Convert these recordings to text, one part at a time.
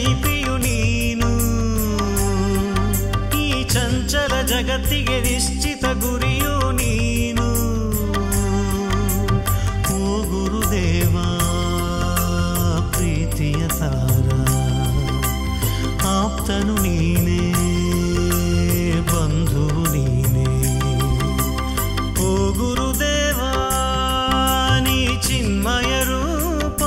ಶಿಲ್ಪಿಯು ನೀನು ಈ ಚಂಚಲ ಜಗತ್ತಿಗೆ ನಿಶ್ಚಿತ ಗುರಿಯು ನೀನು ಓ ಗುರುದೇವ ಪ್ರೀತಿಯ ತಾರ ಆಪ್ತನು ನೀನೇ ಬಂಧುವು ನೀನೇ ಓ ಗುರುದೇವ ನೀ ಚಿನ್ಮಯ ರೂಪ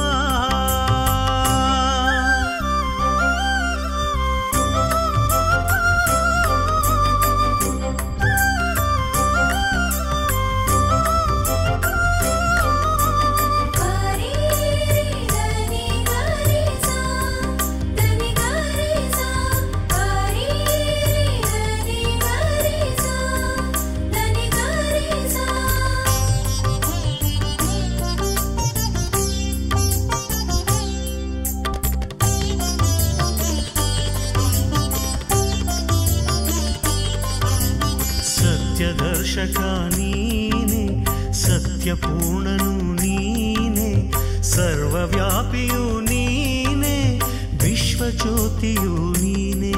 ಗಾರಿ ಧನಿ ಗಾರಿ ಸಾ ಧನಿ ಗಾರಿ ಸಾ ಗಾರಿ ಧನಿ ಗಾರಿ ಸಾ ಧನಿ ಗಾರಿ ಸಾ ಸತ್ಯದರ್ಶಕ ನೀನೆ ಸತ್ಯಪೂರ್ಣನು ನೀನೆ ಸರ್ವವ್ಯಾಪಿಯು ನೀನೆ ವಿಶ್ವಜ್ಯೋತಿಯು ನೀನೆ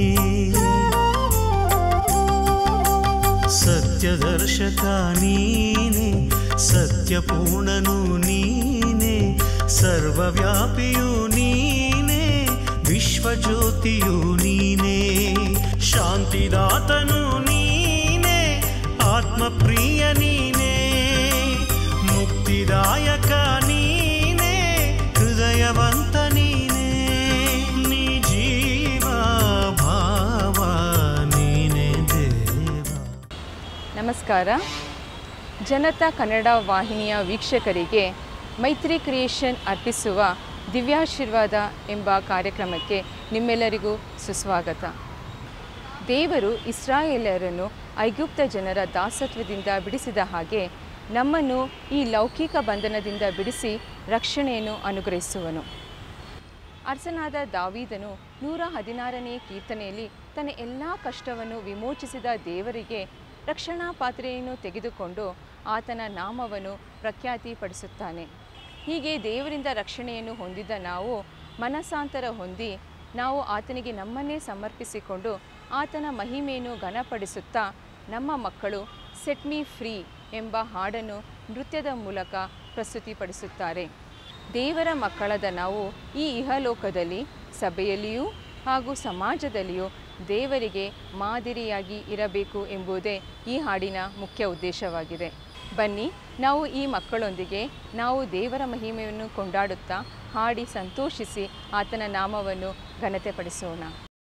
ಸತ್ಯದರ್ಶಕ ನೀನೆ ಸತ್ಯಪೂರ್ಣನು ನೀನೆ ಸರ್ವವ್ಯಾಪಿಯು ನೀನೆ ವಿಶ್ವಜ್ಯೋತಿಯು ನೀನೆ ಶಾಂತಿದಾತನು ನೀನೆ ಆತ್ಮಪ್ರಿಯ ನೀನೆ ಮುಕ್ತಿದಾಯಕ ನೀನೆ ಹೃದಯವಂತ ನೀನೆ ನೀ ಜೀವ ಭಾವ ನೀನೆ ದೇವ ನಮಸ್ಕಾರ ಜನತಾ ಕನ್ನಡ ವಾಹಿನಿಯ ವೀಕ್ಷಕರಿಗೆ ಮೈತ್ರಿ ಕ್ರಿಯೇಷನ್ ಅರ್ಪಿಸುವ ದಿವ್ಯಾಶೀರ್ವಾದ ಎಂಬ ಕಾರ್ಯಕ್ರಮಕ್ಕೆ ನಿಮ್ಮೆಲ್ಲರಿಗೂ ಸುಸ್ವಾಗತ ದೇವರು ಇಸ್ರಾಯೇಲರನ್ನು ಐಗುಪ್ತ ಜನರ ದಾಸತ್ವದಿಂದ ಬಿಡಿಸಿದ ಹಾಗೆ ನಮ್ಮನ್ನು ಈ ಲೌಕಿಕ ಬಂಧನದಿಂದ ಬಿಡಿಸಿ ರಕ್ಷಣೆಯನ್ನು ಅನುಗ್ರಹಿಸುವನು ಅರಸನಾದ ದಾವೀದನು ನೂರ ಹದಿನಾರನೇ ಕೀರ್ತನೆಯಲ್ಲಿ ತನ್ನ ಎಲ್ಲ ಕಷ್ಟವನ್ನು ವಿಮೋಚಿಸಿದ ದೇವರಿಗೆ ರಕ್ಷಣಾ ಪಾತ್ರೆಯನ್ನು ತೆಗೆದುಕೊಂಡು ಆತನ ನಾಮವನ್ನು ಪ್ರಖ್ಯಾತಿಪಡಿಸುತ್ತಾನೆ ಹೀಗೆ ದೇವರಿಂದ ರಕ್ಷಣೆಯನ್ನು ಹೊಂದಿದ ನಾವು ಮನಸ್ಸಾಂತರ ಹೊಂದಿ ನಾವು ಆತನಿಗೆ ನಮ್ಮನ್ನೇ ಸಮರ್ಪಿಸಿಕೊಂಡು ಆತನ ಮಹಿಮೆಯನ್ನು ಘನಪಡಿಸುತ್ತಾ ನಮ್ಮ ಮಕ್ಕಳು ಸೆಟ್ ಮೀ ಫ್ರೀ ಎಂಬ ಹಾಡನ್ನು ನೃತ್ಯದ ಮೂಲಕ ಪ್ರಸ್ತುತಿಪಡಿಸುತ್ತಾರೆ ದೇವರ ಮಕ್ಕಳಾದ ನಾವು ಈ ಇಹಲೋಕದಲ್ಲಿ ಸಭೆಯಲ್ಲಿಯೂ ಹಾಗೂ ಸಮಾಜದಲ್ಲಿಯೂ ದೇವರಿಗೆ ಮಾದರಿಯಾಗಿ ಇರಬೇಕು ಎಂಬುದೇ ಈ ಹಾಡಿನ ಮುಖ್ಯ ಉದ್ದೇಶವಾಗಿದೆ ಬನ್ನಿ ನಾವು ಈ ಮಕ್ಕಳೊಂದಿಗೆ ನಾವು ದೇವರ ಮಹಿಮೆಯನ್ನು ಕೊಂಡಾಡುತ್ತಾ ಹಾಡಿ ಸಂತೋಷಿಸಿ ಆತನ ನಾಮವನ್ನು ಘನತೆಪಡಿಸೋಣ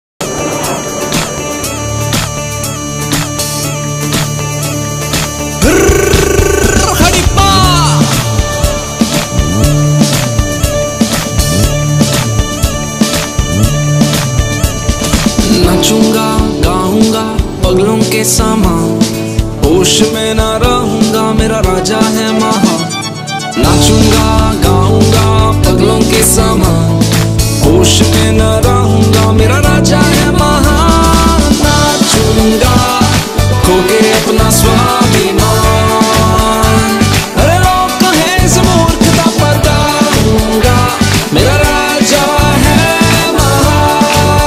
नाचूंगा गाऊंगा पगलों के समान होश में ना रहूंगा मेरा राजा है महा नाचूंगा गाऊंगा पगलों के समान होश में न रहूंगा मेरा राजा है महा नाचूंगा खो के अपना स्वाभिमान अरे लोग कहें इस मूर्खता पर गाऊंगा मेरा राजा है महान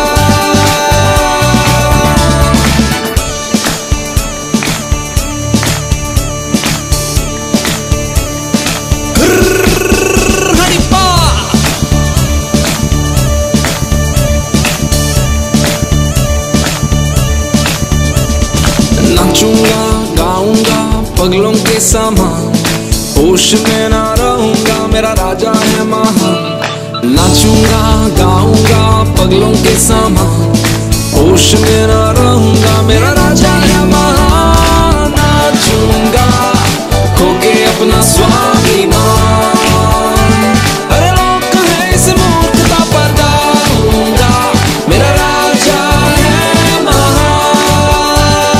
हरिपा नाचूंगा गाऊंगा पगलों के समान होश में ना रहूंगा मेरा राजा है महान नाचूंगा गाऊंगा पगलों के समान होश में ना रहूंगा मेरा राजा है महान नाचूंगा खो के अपना स्वाभिमान अरे लोग कहें इस मूर्खता पर गाऊंगा मेरा राजा है महान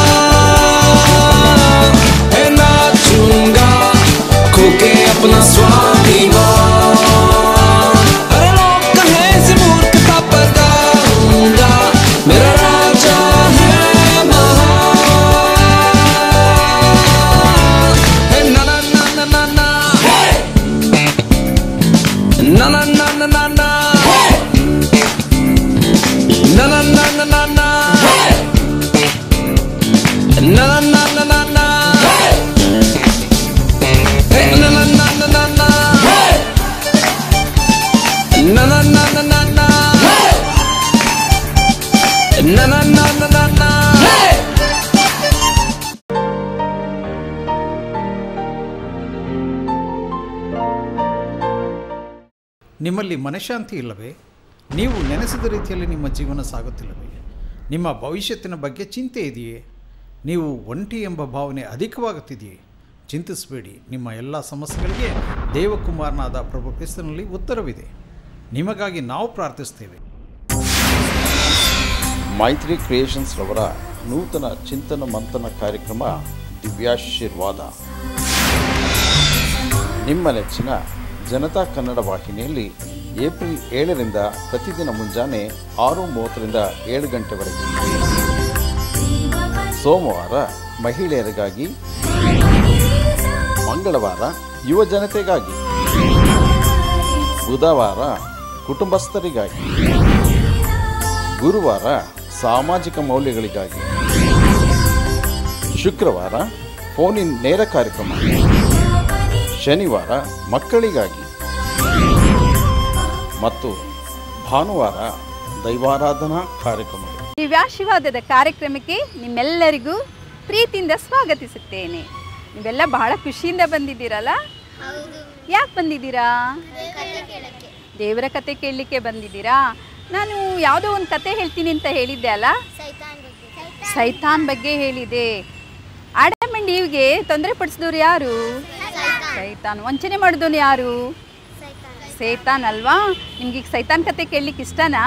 है नाचूंगा खो के अपना स्वाभिमान अरे लोग कहें इस मूर्खता पर गाऊंगा मेरा राजा है महान ನಿಮ್ಮಲ್ಲಿ ಮನಃಶಾಂತಿ ಇಲ್ಲವೇ ನೀವು ನೆನೆಸಿದ ರೀತಿಯಲ್ಲಿ ನಿಮ್ಮ ಜೀವನ ಸಾಗುತ್ತಿಲ್ಲವೇ ನಿಮ್ಮ ಭವಿಷ್ಯತ್ತಿನ ಬಗ್ಗೆ ಚಿಂತೆ ಇದೆಯೇ ನೀವು ಒಂಟಿ ಎಂಬ ಭಾವನೆ ಅಧಿಕವಾಗುತ್ತಿದೆಯೇ ಚಿಂತಿಸಬೇಡಿ ನಿಮ್ಮ ಎಲ್ಲ ಸಮಸ್ಯೆಗಳಿಗೆ ದೇವಕುಮಾರನಾದ ಪ್ರಭು ಕ್ರಿಸ್ತನಲ್ಲಿ ಉತ್ತರವಿದೆ ನಿಮಗಾಗಿ ನಾವು ಪ್ರಾರ್ಥಿಸ್ತೇವೆ ಮೈತ್ರಿ ಕ್ರಿಯೇಷನ್ಸ್ ರವರ ನೂತನ ಚಿಂತನ ಮಂಥನ ಕಾರ್ಯಕ್ರಮ ದಿವ್ಯಾಶೀರ್ವಾದ ನಿಮ್ಮ ನೆಚ್ಚಿನ ಜನತಾ ಕನ್ನಡ ವಾಹಿನಿಯಲ್ಲಿ ಏಪ್ರಿಲ್ ಏಳರಿಂದ ಪ್ರತಿದಿನ ಮುಂಜಾನೆ ಆರು ಮೂವತ್ತರಿಂದ ಏಳು ಗಂಟೆವರೆಗೆ ಸೋಮವಾರ ಮಹಿಳೆಯರಿಗಾಗಿ ಮಂಗಳವಾರ ಯುವ ಜನತೆಗಾಗಿ ಬುಧವಾರ ಕುಟುಂಬಸ್ಥರಿಗಾಗಿ ಗುರುವಾರ ಸಾಮಾಜಿಕ ಮೌಲ್ಯಗಳಿಗಾಗಿ ಶುಕ್ರವಾರ ಫೋನ್ ಇನ್ ನೇರ ಕಾರ್ಯಕ್ರಮ ಶನಿವಾರ ಮಕ್ಕಳಿಗಾಗಿ ಮತ್ತು ಭಾನುವಾರ ದೈವಾರಾಧನಾ ಕಾರ್ಯಕ್ರಮಗಳು ದಿವ್ಯಾಶೀರ್ವಾದದ ಕಾರ್ಯಕ್ರಮಕ್ಕೆ ನಿಮ್ಮೆಲ್ಲರಿಗೂ ಪ್ರೀತಿಯಿಂದ ಸ್ವಾಗತಿಸುತ್ತೇನೆ ನೀವೆಲ್ಲ ಬಹಳ ಖುಷಿಯಿಂದ ಬಂದಿದ್ದೀರಲ್ಲ ಯಾಕೆ ಬಂದಿದ್ದೀರಾ ದೇವರ ಕತೆ ಕೇಳಲಿಕ್ಕೆ ಬಂದಿದ್ದೀರಾ ನಾನು ಯಾವುದೋ ಒಂದು ಕತೆ ಹೇಳ್ತೀನಿ ಅಂತ ಹೇಳಿದ್ದೆ ಅಲ್ಲ ಸೈತಾನ್ ಬಗ್ಗೆ ಹೇಳಿದೆ ಆಡಮ್ ಅಂಡ್ ಈವ್ಗೆ ತೊಂದರೆ ಪಡಿಸಿದವ್ರು ಯಾರು ಸೈತಾನ್ ವಂಚನೆ ಮಾಡಿದವನು ಯಾರು ಸೈತಾನ್ ಅಲ್ವಾ ನಿಮ್ಗೆ ಈಗ ಸೈತಾನ್ ಕತೆ ಕೇಳಲಿಕ್ಕೆ ಇಷ್ಟನಾ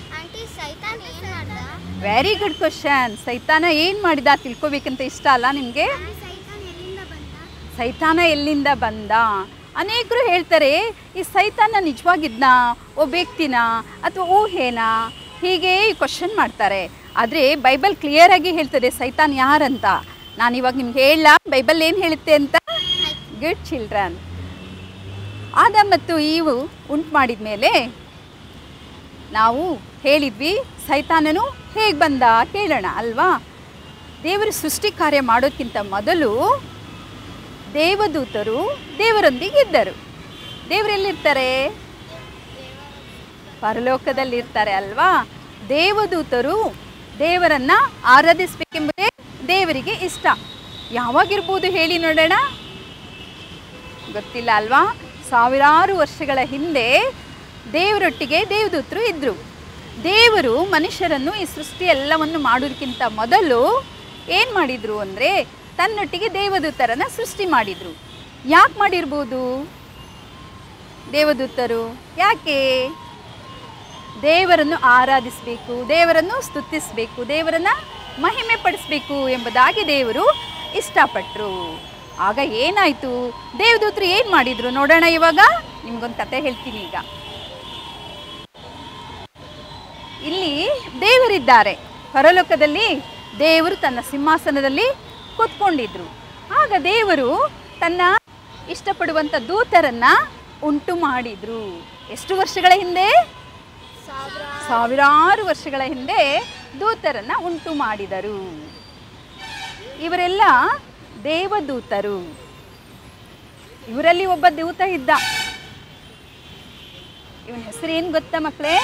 ವೆರಿ ಗುಡ್ ಕ್ವಶನ್ ಸೈತಾನ ಏನು ಮಾಡಿದ ತಿಳ್ಕೊಬೇಕಂತ ಇಷ್ಟ ಅಲ್ಲ ನಿಮಗೆ ಸೈತಾನ ಎಲ್ಲಿಂದ ಬಂದ ಅನೇಕರು ಹೇಳ್ತಾರೆ ಈ ಸೈತಾನ ನಿಜವಾಗಿದ್ನ ಒಬ್ಬ ವ್ಯಕ್ತಿನ ಅಥವಾ ಊಹೆನಾ ಹೀಗೆ ಕ್ವಶನ್ ಮಾಡ್ತಾರೆ ಆದರೆ ಬೈಬಲ್ ಕ್ಲಿಯರ್ ಆಗಿ ಹೇಳ್ತದೆ ಸೈತಾನ್ ಯಾರಂತ ನಾನು ಇವಾಗ ನಿಮ್ಗೆ ಹೇಳ ಬೈಬಲ್ ಏನು ಹೇಳುತ್ತೆ ಅಂತ ಗುಡ್ ಚಿಲ್ಡ್ರನ್ ಆದ ಮತ್ತು ಈವು ಉಂಟು ಮಾಡಿದ ಮೇಲೆ ನಾವು ಹೇಳಿದ್ವಿ ಸೈತಾನನು ಹೇಗೆ ಬಂದ ಕೇಳೋಣ ಅಲ್ವಾ ದೇವರು ಸೃಷ್ಟಿ ಕಾರ್ಯ ಮಾಡೋಕ್ಕಿಂತ ಮೊದಲು ದೇವದೂತರು ದೇವರೊಂದಿಗೆ ಇದ್ದರು ದೇವರೆಲ್ಲಿರ್ತಾರೆ ಪರಲೋಕದಲ್ಲಿರ್ತಾರೆ ಅಲ್ವಾ ದೇವದೂತರು ದೇವರನ್ನ ಆರಾಧಿಸಬೇಕೆಂಬುದೇ ದೇವರಿಗೆ ಇಷ್ಟ ಯಾವಾಗಿರ್ಬೋದು ಹೇಳಿ ನೋಡೋಣ ಗೊತ್ತಿಲ್ಲ ಅಲ್ವಾ ಸಾವಿರಾರು ವರ್ಷಗಳ ಹಿಂದೆ ದೇವರೊಟ್ಟಿಗೆ ದೇವದೂತರು ಇದ್ದರು ದೇವರು ಮನುಷ್ಯರನ್ನು ಈ ಸೃಷ್ಟಿ ಎಲ್ಲವನ್ನು ಮಾಡೋದಕ್ಕಿಂತ ಮೊದಲು ಏನು ಮಾಡಿದರು ಅಂದರೆ ತನ್ನೊಟ್ಟಿಗೆ ದೇವದೂತರನ್ನು ಸೃಷ್ಟಿ ಮಾಡಿದರು ಯಾಕೆ ಮಾಡಿರ್ಬೋದು ದೇವದೂತರು ಯಾಕೆ ದೇವರನ್ನು ಆರಾಧಿಸಬೇಕು ದೇವರನ್ನು ಸ್ತುತಿಸಬೇಕು ದೇವರನ್ನು ಮಹಿಮೆ ಪಡಿಸಬೇಕು ಎಂಬುದಾಗಿ ದೇವರು ಇಷ್ಟಪಟ್ಟರು ಆಗ ಏನಾಯಿತು ದೇವದೂತರು ಏನು ಮಾಡಿದರು ನೋಡೋಣ ಇವಾಗ ನಿಮ್ಗೊಂದು ಕತೆ ಹೇಳ್ತೀನಿ ಈಗ ಇಲ್ಲಿ ದೇವರಿದ್ದಾರೆ ಪರಲೋಕದಲ್ಲಿ ದೇವರು ತನ್ನ ಸಿಂಹಾಸನದಲ್ಲಿ ಕೂತ್ಕೊಂಡಿದ್ರು ಆಗ ದೇವರು ತನ್ನ ಇಷ್ಟಪಡುವಂಥ ದೂತರನ್ನ ಉಂಟು ಮಾಡಿದ್ರು ಎಷ್ಟು ವರ್ಷಗಳ ಹಿಂದೆ ಸಾವಿರಾರು ವರ್ಷಗಳ ಹಿಂದೆ ದೂತರನ್ನ ಉಂಟು ಮಾಡಿದರು ಇವರೆಲ್ಲ ದೇವದೂತರು ಇವರಲ್ಲಿ ಒಬ್ಬ ದೂತ ಇದ್ದ ಇವನ ಹೆಸರು ಏನು ಗೊತ್ತಾ ಮಕ್ಕಳೇ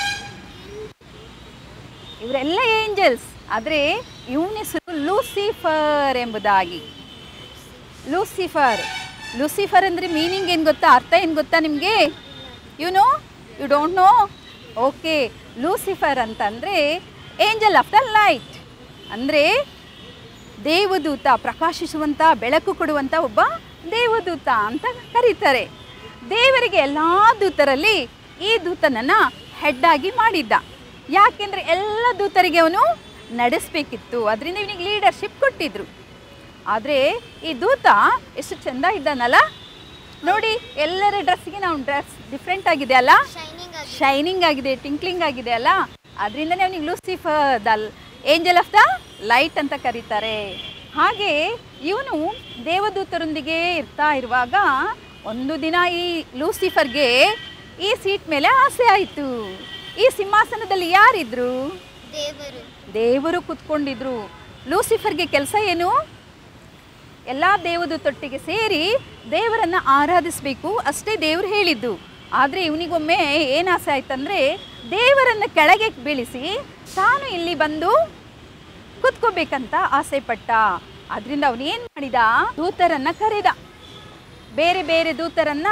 ಇವರೆಲ್ಲ ಏಂಜಲ್ಸ್ ಆದರೆ ಇವನ ಹೆಸರು ಲೂಸಿಫರ್ ಎಂಬುದಾಗಿ ಲೂಸಿಫರ್ ಲೂಸಿಫರ್ ಅಂದರೆ ಮೀನಿಂಗ್ ಏನು ಗೊತ್ತಾ ಅರ್ಥ ಏನು ಗೊತ್ತಾ ನಿಮಗೆ you know you don't know okay Lucifer ಅಂತಂದರೆ ಏಂಜಲ್ ಆಫ್ ದ ಲೈಟ್ ಅಂದರೆ ದೇವದೂತ ಪ್ರಕಾಶಿಸುವಂಥ ಬೆಳಕು ಕೊಡುವಂಥ ಒಬ್ಬ ದೇವದೂತ ಅಂತ ಕರೀತಾರೆ ದೇವರಿಗೆ ಎಲ್ಲ ದೂತರಲ್ಲಿ ಈ ದೂತನನ್ನು ಹೆಡ್ಡಾಗಿ ಮಾಡಿದ್ದ ಯಾಕೆಂದರೆ ಎಲ್ಲ ದೂತರಿಗೆ ಅವನು ನಡೆಸಬೇಕಿತ್ತು ಅದರಿಂದ ಇವನಿಗೆ ಲೀಡರ್ಶಿಪ್ ಕೊಟ್ಟಿದ್ರು ಆದರೆ ಈ ದೂತ ಎಷ್ಟು ಚೆಂದ ಇದ್ದಾನಲ್ಲ ನೋಡಿ ಎಲ್ಲರ ಡ್ರೆಸ್ಸಿಗೆ ನಾವು ಡ್ರೆಸ್ ಡಿಫ್ರೆಂಟ್ ಆಗಿದೆ ಅಲ್ಲ ಶೈನಿಂಗ್ ಆಗಿದೆ ಟಿಂಕ್ಲಿಂಗ್ ಆಗಿದೆ ಅಲ್ಲ ಅದರಿಂದನೇ ಅವನಿಗೆ Lucifer the angel of the light ಅಂತ ಕರೀತಾರೆ ಹಾಗೆ ಇವನು ದೇವದೂತರೊಂದಿಗೆ ಇರ್ತಾ ಇರುವಾಗ ಒಂದು ದಿನ ಈ ಲೂಸಿಫರ್ಗೆ ಈ ಸೀಟ್ ಮೇಲೆ ಆಸೆ ಆಯಿತು ಈ ಸಿಂಹಾಸನದಲ್ಲಿ ಯಾರಿದ್ರು ದೇವರು ದೇವರು ಕೂತ್ಕೊಂಡಿದ್ರು ಲೂಸಿಫರ್ಗೆ ಕೆಲಸ ಏನು ಎಲ್ಲ ದೇವದೂತೊಟ್ಟಿಗೆ ಸೇರಿ ದೇವರನ್ನು ಆರಾಧಿಸಬೇಕು ಅಷ್ಟೇ ದೇವರು ಹೇಳಿದ್ದು ಆದರೆ ಇವನಿಗೊಮ್ಮೆ ಏನು ಆಸೆ ಆಯ್ತಂದರೆ ದೇವರನ್ನು ಕೆಳಗೆ ಬೀಳಿಸಿ ತಾನು ಇಲ್ಲಿ ಬಂದು ಕುತ್ಕೋಬೇಕಂತ ಆಸೆ ಪಟ್ಟ ಅದರಿಂದ ಅವನು ಏನು ಮಾಡಿದ ದೂತರನ್ನು ಕರೆದ ಬೇರೆ ಬೇರೆ ದೂತರನ್ನ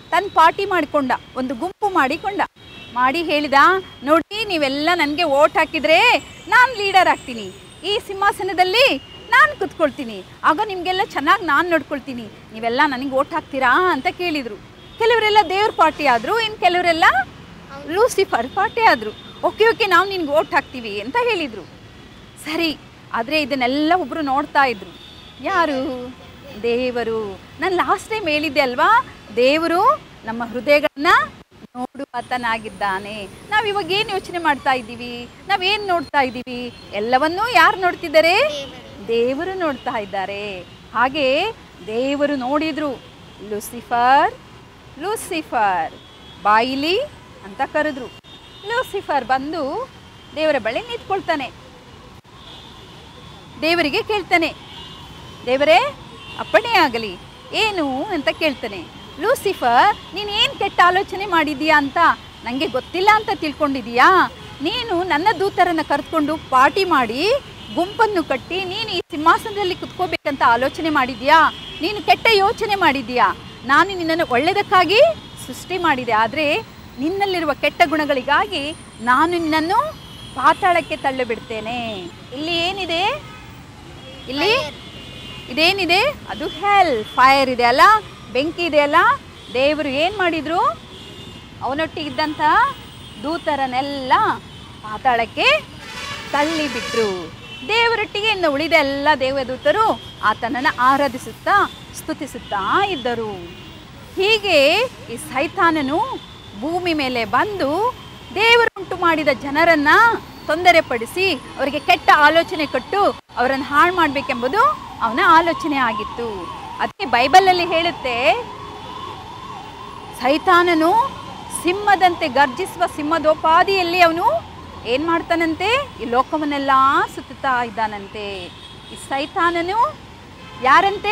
ತನ್ನ ಪಾರ್ಟಿ ಮಾಡಿಕೊಂಡ ಒಂದು ಗುಂಪು ಮಾಡಿಕೊಂಡ ಮಾಡಿ ಹೇಳಿದ ನೋಡಿ ನೀವೆಲ್ಲ ನನಗೆ ಓಟ್ ಹಾಕಿದರೆ ನಾನು ಲೀಡರ್ ಆಗ್ತೀನಿ ಈ ಸಿಂಹಾಸನದಲ್ಲಿ ನಾನು ಕುತ್ಕೊಳ್ತೀನಿ ಆಗ ನಿಮಗೆಲ್ಲ ಚೆನ್ನಾಗಿ ನಾನು ನೋಡ್ಕೊಳ್ತೀನಿ ನೀವೆಲ್ಲ ನನಗೆ ಓಟ್ ಹಾಕ್ತೀರಾ ಅಂತ ಕೇಳಿದರು ಕೆಲವರೆಲ್ಲ ದೇವ್ರ ಪಾರ್ಟಿ ಆದರು ಇನ್ನು ಕೆಲವರೆಲ್ಲ ಲೂಸಿಫರ್ ಪಾರ್ಟಿ ಆದರು ಓಕೆ ಓಕೆ ನಾವು ನಿನ್ಗೆ ಓಟ್ ಹಾಕ್ತೀವಿ ಅಂತ ಹೇಳಿದರು ಸರಿ ಆದರೆ ಇದನ್ನೆಲ್ಲ ಒಬ್ಬರು ನೋಡ್ತಾ ಇದ್ರು ಯಾರು ದೇವರು ನಾನು ಲಾಸ್ಟ್ ಟೈಮ್ ಹೇಳಿದ್ದೆ ಅಲ್ವಾ ದೇವರು ನಮ್ಮ ಹೃದಯಗಳನ್ನ ನೋಡುವಾತನಾಗಿದ್ದಾನೆ ನಾವು ಇವಾಗ ಏನು ಯೋಚನೆ ಮಾಡ್ತಾ ಇದ್ದೀವಿ ನಾವೇನು ನೋಡ್ತಾ ಇದ್ದೀವಿ ಎಲ್ಲವನ್ನೂ ಯಾರು ನೋಡ್ತಿದ್ದಾರೆ ದೇವರು ನೋಡ್ತಾ ಇದ್ದಾರೆ ಹಾಗೆ ದೇವರು ನೋಡಿದ್ರು ಲೂಸಿಫರ್ ಲೂಸಿಫರ್ ಬಾಯಿಲಿ ಅಂತ ಕರೆದ್ರು ಲೂಸಿಫರ್ ಬಂದು ದೇವರ ಬಳಿ ನಿಂತ್ಕೊಳ್ತಾನೆ ದೇವರಿಗೆ ಕೇಳ್ತಾನೆ ದೇವರೇ ಅಪ್ಪಣೆ ಆಗಲಿ ಏನು ಅಂತ ಕೇಳ್ತಾನೆ ಲೂಸಿಫರ್ ನೀನು ಏನು ಕೆಟ್ಟ ಆಲೋಚನೆ ಮಾಡಿದೀಯಾ ಅಂತ ನನಗೆ ಗೊತ್ತಿಲ್ಲ ಅಂತ ತಿಳ್ಕೊಂಡಿದೀಯಾ ನೀನು ನನ್ನ ದೂತರನ್ನು ಕರೆದುಕೊಂಡು ಪಾರ್ಟಿ ಮಾಡಿ ಗುಂಪನ್ನು ಕಟ್ಟಿ ನೀನು ಈ ಸಿಂಹಾಸನದಲ್ಲಿ ಕುತ್ಕೋಬೇಕಂತ ಆಲೋಚನೆ ಮಾಡಿದ್ಯಾ ನೀನು ಕೆಟ್ಟ ಯೋಚನೆ ಮಾಡಿದ್ಯಾ ನಾನು ನಿನ್ನನ್ನು ಒಳ್ಳೆಯದಕ್ಕಾಗಿ ಸೃಷ್ಟಿ ಮಾಡಿದೆ ಆದರೆ ನಿನ್ನಲ್ಲಿರುವ ಕೆಟ್ಟ ಗುಣಗಳಿಗಾಗಿ ನಾನು ನಿನ್ನನ್ನು ಪಾತಾಳಕ್ಕೆ ತಳ್ಳಿಬಿಡ್ತೇನೆ ಇಲ್ಲಿ ಏನಿದೆ ಇಲ್ಲಿ ಇದೇನಿದೆ ಅದು ಹೆಲ್ ಫೈರ್ ಇದೆ ಅಲ್ಲ ಬೆಂಕಿ ಇದೆ ಅಲ್ಲ ದೇವರು ಏನು ಮಾಡಿದ್ರು ಅವನೊಟ್ಟಿಗಿದ್ದಂಥ ದೂತರನ್ನೆಲ್ಲ ಪಾತಾಳಕ್ಕೆ ತಳ್ಳಿಬಿಟ್ರು ದೇವರೊಟ್ಟಿಗೆ ಇನ್ನು ಉಳಿದ ಎಲ್ಲ ದೇವದೂತರು ಆತನನ್ನು ಆರಾಧಿಸುತ್ತಾ ಸ್ತುತಿಸುತ್ತಾ ಇದ್ದರು ಹೀಗೆ ಈ ಸೈತಾನನು ಭೂಮಿ ಮೇಲೆ ಬಂದು ದೇವರುಂಟು ಮಾಡಿದ ಜನರನ್ನ ತೊಂದರೆಪಡಿಸಿ ಅವರಿಗೆ ಕೆಟ್ಟ ಆಲೋಚನೆ ಕೊಟ್ಟು ಅವರನ್ನು ಹಾಳು ಮಾಡಬೇಕೆಂಬುದು ಅವನ ಆಲೋಚನೆ ಆಗಿತ್ತು ಅದಕ್ಕೆ ಬೈಬಲಲ್ಲಿ ಹೇಳುತ್ತೆ ಸೈತಾನನು ಸಿಂಹದಂತೆ ಗರ್ಜಿಸುವ ಸಿಂಹದೋಪಾದಿಯಲ್ಲಿ ಅವನು ಏನು ಮಾಡ್ತಾನಂತೆ ಈ ಲೋಕವನ್ನೆಲ್ಲ ಸುತ್ತುತ್ತಾ ಇದ್ದಾನಂತೆ ಈ ಸೈತಾನನು ಯಾರಂತೆ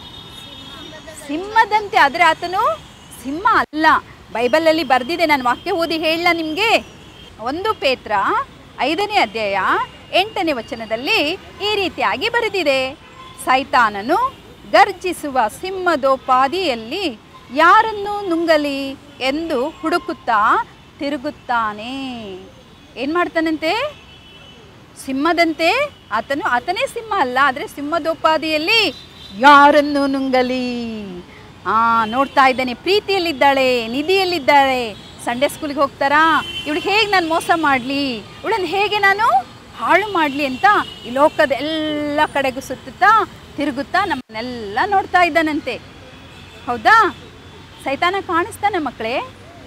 ಸಿಂಹದಂತೆ ಆದರೆ ಆತನು ಸಿಂಹ ಅಲ್ಲ ಬೈಬಲಲ್ಲಿ ಬರೆದಿದೆ ನಾನು ವಾಕ್ಯ ಓದಿ ಹೇಳಲ್ಲ ನಿಮಗೆ ಒಂದು ಪೇತ್ರ ಐದನೇ ಅಧ್ಯಾಯ ಎಂಟನೇ ವಚನದಲ್ಲಿ ಈ ರೀತಿಯಾಗಿ ಬರೆದಿದೆ ಸೈತಾನನು ಗರ್ಜಿಸುವ ಸಿಂಹದೋಪಾದಿಯಲ್ಲಿ ಯಾರನ್ನು ನುಂಗಲಿ ಎಂದು ಹುಡುಕುತ್ತಾ ತಿರುಗುತ್ತಾನೆ ಏನು ಮಾಡ್ತಾನಂತೆ ಸಿಂಹದಂತೆ ಆತನು ಆತನೇ ಸಿಂಹ ಅಲ್ಲ ಆದರೆ ಸಿಂಹದೋಪಾದಿಯಲ್ಲಿ ಯಾರನ್ನು ನುಂಗಲಿ ಆ ನೋಡ್ತಾ ಇದ್ದಾನೆ ಪ್ರೀತಿಯಲ್ಲಿದ್ದಾಳೆ ನಿಧಿಯಲ್ಲಿದ್ದಾಳೆ ಸಂಡೇ ಸ್ಕೂಲಿಗೆ ಹೋಗ್ತಾರಾ ಇವಳಿಗೆ ಹೇಗೆ ನಾನು ಮೋಸ ಮಾಡಲಿ ಇವಳನ್ನು ಹೇಗೆ ನಾನು ಹಾಳು ಮಾಡಲಿ ಅಂತ ಈ ಲೋಕದ ಎಲ್ಲ ಕಡೆಗೂ ಸುತ್ತುತ್ತಾ ತಿರುಗುತ್ತಾ ನಮ್ಮನ್ನೆಲ್ಲ ನೋಡ್ತಾ ಇದ್ದಾನಂತೆ ಹೌದಾ ಸೈತಾನ ಕಾಣಿಸ್ತಾನ ಮಕ್ಕಳೇ